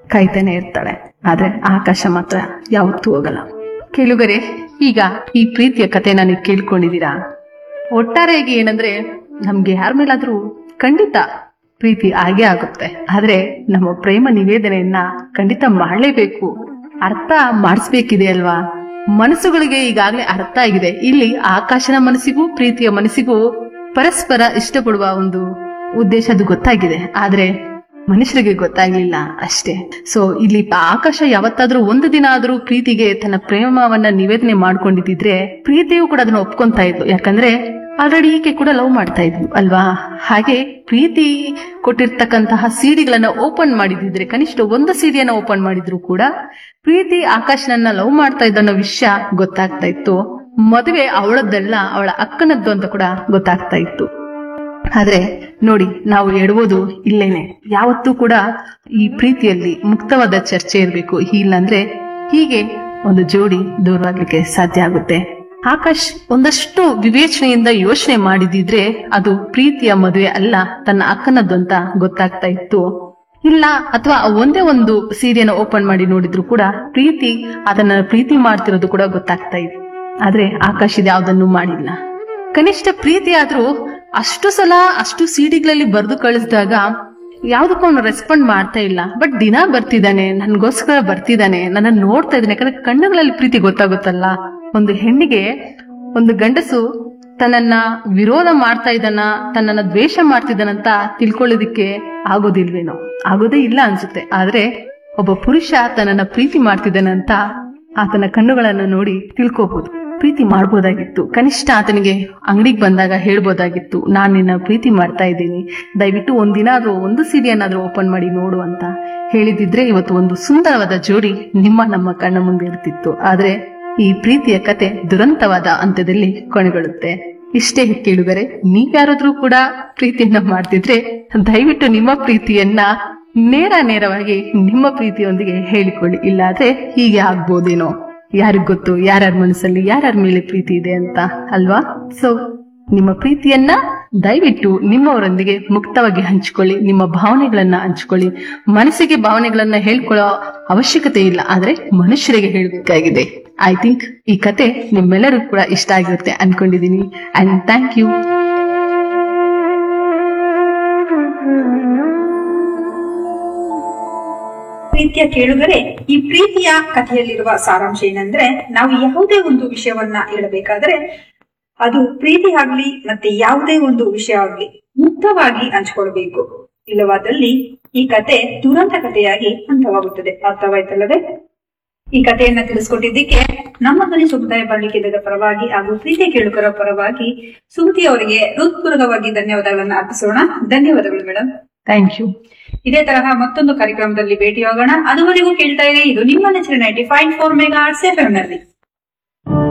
ಕಾಯ್ತಾನೆ ಇರ್ತಾಳೆ ಆದ್ರೆ ಆಕಾಶ ಮಾತ್ರ ಯಾವತ್ತೂ ಹೋಗಲ್ಲ ಕೇಳುಗರೆ ಈಗ ಈ ಪ್ರೀತಿಯ ಕಥೆನ ನೀವು ಕೇಳ್ಕೊಂಡಿದ್ದೀರಾ ಒಟ್ಟಾರೆಯಾಗಿ ಏನಂದ್ರೆ ನಮ್ಗೆ ಯಾರ ಮೇಲಾದ್ರೂ ಖಂಡಿತ ಪ್ರೀತಿ ಆಗೇ ಆಗುತ್ತೆ ಆದ್ರೆ ನಮ್ಮ ಪ್ರೇಮ ನಿವೇದನೆಯನ್ನ ಖಂಡಿತ ಮಾಡಲೇಬೇಕು ಅರ್ಥ ಮಾಡಿಸ್ಬೇಕಿದೆ ಅಲ್ವಾ ಮನಸ್ಸುಗಳಿಗೆ ಈಗಾಗಲೇ ಅರ್ಥ ಆಗಿದೆ ಇಲ್ಲಿ ಆಕಾಶನ ಮನಸ್ಸಿಗೂ ಪ್ರೀತಿಯ ಮನಸ್ಸಿಗೂ ಪರಸ್ಪರ ಇಷ್ಟಪಡುವ ಒಂದು ಉದ್ದೇಶ ಅದು ಗೊತ್ತಾಗಿದೆ ಆದ್ರೆ ಮನುಷ್ಯರಿಗೆ ಗೊತ್ತಾಗ್ಲಿಲ್ಲ ಅಷ್ಟೇ ಸೊ ಇಲ್ಲಿ ಆಕಾಶ ಯಾವತ್ತಾದ್ರೂ ಒಂದು ದಿನ ಆದ್ರೂ ಪ್ರೀತಿಗೆ ತನ್ನ ಪ್ರೇಮವನ್ನ ನಿವೇದನೆ ಮಾಡ್ಕೊಂಡಿದ್ದಿದ್ರೆ ಪ್ರೀತಿಯು ಕೂಡ ಅದನ್ನ ಒಪ್ಕೊಂತಾ ಇದ್ಲು ಯಾಕಂದ್ರೆ ಆಲ್ರೆಡಿ ಈಕೆ ಕೂಡ ಲವ್ ಮಾಡ್ತಾ ಇದ್ಲು ಅಲ್ವಾ ಹಾಗೆ ಪ್ರೀತಿ ಕೊಟ್ಟಿರ್ತಕ್ಕಂತಹ ಸಿಡಿಗಳನ್ನ ಓಪನ್ ಮಾಡಿದಿದ್ರೆ ಕನಿಷ್ಠ ಒಂದು ಸಿಡಿಯನ್ನ ಓಪನ್ ಮಾಡಿದ್ರು ಕೂಡ ಪ್ರೀತಿ ಆಕಾಶನನ್ನ ಲವ್ ಮಾಡ್ತಾ ಇದ್ದ ಅನ್ನೋ ವಿಷಯ ಗೊತ್ತಾಗ್ತಾ ಇತ್ತು ಮದುವೆ ಅವಳದ್ದಲ್ಲ ಅವಳ ಅಕ್ಕನದ್ದು ಅಂತ ಕೂಡ ಗೊತ್ತಾಗ್ತಾ ಇತ್ತು ಆದ್ರೆ ನೋಡಿ ನಾವು ಎಡಬೋದು ಇಲ್ಲೇನೆ ಯಾವತ್ತೂ ಕೂಡ ಈ ಪ್ರೀತಿಯಲ್ಲಿ ಮುಕ್ತವಾದ ಚರ್ಚೆ ಇರಬೇಕು ಇಲ್ಲಾಂದ್ರೆ ಹೀಗೆ ಒಂದು ಜೋಡಿ ದೂರವಾಗ್ಲಿಕ್ಕೆ ಸಾಧ್ಯ ಆಗುತ್ತೆ ಆಕಾಶ್ ಒಂದಷ್ಟು ವಿವೇಚನೆಯಿಂದ ಯೋಚನೆ ಮಾಡಿದಿದ್ರೆ ಅದು ಪ್ರೀತಿಯ ಮದುವೆ ಅಲ್ಲ ತನ್ನ ಅಕ್ಕನದ್ದು ಅಂತ ಗೊತ್ತಾಗ್ತಾ ಇತ್ತು ಇಲ್ಲ ಅಥವಾ ಒಂದೇ ಒಂದು ಸೀರೆಯನ್ನು ಓಪನ್ ಮಾಡಿ ನೋಡಿದ್ರು ಕೂಡ ಪ್ರೀತಿ ಅದನ್ನ ಪ್ರೀತಿ ಮಾಡ್ತಿರೋದು ಕೂಡ ಗೊತ್ತಾಗ್ತಾ ಇದೆ ಆದ್ರೆ ಆಕಾಶ್ ಇದು ಯಾವ್ದನ್ನು ಮಾಡಿಲ್ಲ ಕನಿಷ್ಠ ಪ್ರೀತಿ ಆದ್ರೂ ಅಷ್ಟು ಸಲ ಅಷ್ಟು ಸಿಡಿಗಳಲ್ಲಿ ಬರೆದು ಕಳಿಸಿದಾಗ ಯಾವ್ದಕ್ಕೂ ಅವನು ರೆಸ್ಪಾಂಡ್ ಮಾಡ್ತಾ ಇಲ್ಲ ಬಟ್ ದಿನ ಬರ್ತಿದ್ದಾನೆ ನನ್ಗೋಸ್ಕರ ಬರ್ತಿದ್ದಾನೆ ನನ್ನ ನೋಡ್ತಾ ಇದ್ದಾನೆ ಯಾಕಂದ್ರೆ ಕಣ್ಣುಗಳಲ್ಲಿ ಪ್ರೀತಿ ಗೊತ್ತಾಗುತ್ತಲ್ಲ ಒಂದು ಹೆಣ್ಣಿಗೆ ಒಂದು ಗಂಡಸು ತನ್ನನ್ನ ವಿರೋಧ ಮಾಡ್ತಾ ಇದ್ದಾನ ತನ್ನನ್ನ ದ್ವೇಷ ಮಾಡ್ತಿದ್ದಾನಂತ ತಿಳ್ಕೊಳ್ಳೋದಿಕ್ಕೆ ಆಗೋದಿಲ್ವೇನೋ ಆಗೋದೇ ಇಲ್ಲ ಅನ್ಸುತ್ತೆ ಆದ್ರೆ ಒಬ್ಬ ಪುರುಷ ತನ್ನನ್ನ ಪ್ರೀತಿ ಮಾಡ್ತಿದ್ದಾನಂತ ಆತನ ಕಣ್ಣುಗಳನ್ನ ನೋಡಿ ತಿಳ್ಕೋಬಹುದು ಪ್ರೀತಿ ಮಾಡ್ಬೋದಾಗಿತ್ತು ಕನಿಷ್ಠ ಆತನಿಗೆ ಅಂಗಡಿಗೆ ಬಂದಾಗ ಹೇಳ್ಬೋದಾಗಿತ್ತು ನಾನ್ ನಿನ್ನ ಪ್ರೀತಿ ಮಾಡ್ತಾ ಇದ್ದೀನಿ ದಯವಿಟ್ಟು ಒಂದಿನ ಆದ್ರೂ ಒಂದು ಸೀರೆಯನ್ನಾದ್ರೂ ಓಪನ್ ಮಾಡಿ ನೋಡು ಅಂತ ಹೇಳಿದಿದ್ರೆ ಇವತ್ತು ಒಂದು ಸುಂದರವಾದ ಜೋಡಿ ನಿಮ್ಮ ನಮ್ಮ ಕಣ್ಣ ಮುಂದೆ ಇರ್ತಿತ್ತು ಆದ್ರೆ ಈ ಪ್ರೀತಿಯ ಕತೆ ದುರಂತವಾದ ಅಂತ್ಯದಲ್ಲಿ ಕೊನೆಗೊಳ್ಳುತ್ತೆ ಇಷ್ಟೇ ಕೇಳುಗರೆ ನೀವ್ಯಾರಾದ್ರೂ ಕೂಡ ಪ್ರೀತಿಯನ್ನ ಮಾಡ್ತಿದ್ರೆ ದಯವಿಟ್ಟು ನಿಮ್ಮ ಪ್ರೀತಿಯನ್ನ ನೇರ ನೇರವಾಗಿ ನಿಮ್ಮ ಪ್ರೀತಿಯೊಂದಿಗೆ ಹೇಳಿಕೊಳ್ಳಿ ಇಲ್ಲಾದ್ರೆ ಹೀಗೆ ಆಗ್ಬೋದೇನೋ ಯಾರಿಗ್ ಗೊತ್ತು ಯಾರ್ಯಾರ ಮನಸ್ಸಲ್ಲಿ ಯಾರ್ಯಾರ ಮೇಲೆ ಪ್ರೀತಿ ಇದೆ ಅಂತ ಅಲ್ವಾ ಸೊ ನಿಮ್ಮ ಪ್ರೀತಿಯನ್ನ ದಯವಿಟ್ಟು ನಿಮ್ಮವರೊಂದಿಗೆ ಮುಕ್ತವಾಗಿ ಹಂಚಿಕೊಳ್ಳಿ ನಿಮ್ಮ ಭಾವನೆಗಳನ್ನ ಹಂಚಿಕೊಳ್ಳಿ ಮನಸ್ಸಿಗೆ ಭಾವನೆಗಳನ್ನ ಹೇಳ್ಕೊಳ್ಳೋ ಅವಶ್ಯಕತೆ ಇಲ್ಲ ಆದ್ರೆ ಮನುಷ್ಯರಿಗೆ ಹೇಳಬೇಕಾಗಿದೆ ಐ ಥಿಂಕ್ ಈ ಕತೆ ನಿಮ್ಮೆಲ್ಲರಿಗೂ ಕೂಡ ಇಷ್ಟ ಆಗಿರುತ್ತೆ ಅನ್ಕೊಂಡಿದೀನಿ ಅಂಡ್ ಥ್ಯಾಂಕ್ ಯು ಪ್ರೀತಿಯ ಕೇಳುಗರೆ ಈ ಪ್ರೀತಿಯ ಕಥೆಯಲ್ಲಿರುವ ಸಾರಾಂಶ ಏನಂದ್ರೆ ನಾವು ಯಾವುದೇ ಒಂದು ವಿಷಯವನ್ನ ಹೇಳಬೇಕಾದ್ರೆ ಅದು ಪ್ರೀತಿ ಆಗ್ಲಿ ಮತ್ತೆ ಯಾವುದೇ ಒಂದು ವಿಷಯ ಆಗ್ಲಿ ಮುಕ್ತವಾಗಿ ಹಂಚ್ಕೊಳ್ಬೇಕು ಇಲ್ಲವಾದಲ್ಲಿ ಈ ಕತೆ ದುರಂತ ಕಥೆಯಾಗಿ ಅಂತ್ಯವಾಗುತ್ತದೆ ಅರ್ಥವಾಯ್ತಲ್ಲವೇ ಈ ಕಥೆಯನ್ನ ತಿಳಿಸ್ಕೊಟ್ಟಿದ್ದಕ್ಕೆ ನಮ್ಮ ಧ್ವನಿ ಸಮುದಾಯ ಬಾಳಿಕೆದ ಪರವಾಗಿ ಹಾಗೂ ಪ್ರೀತಿ ಕೇಳುಗರ ಪರವಾಗಿ ಸುಮತಿ ಅವರಿಗೆ ಹೃತ್ಪೂರ್ವಕವಾಗಿ ಧನ್ಯವಾದಗಳನ್ನ ಅರ್ಪಿಸೋಣ ಧನ್ಯವಾದಗಳು ಮೇಡಮ್ ಥ್ಯಾಂಕ್ ಯು ಇದೇ ತರಹ ಮತ್ತೊಂದು ಕಾರ್ಯಕ್ರಮದಲ್ಲಿ ಭೇಟಿಯಾಗೋಣ ಅದುವರೆಗೂ ಕೇಳ್ತಾ ಇರಿ ಇದು ನಿಮ್ಮ ನೆಚ್ಚಿನ ninety five four mega hertz F ನಲ್ಲಿ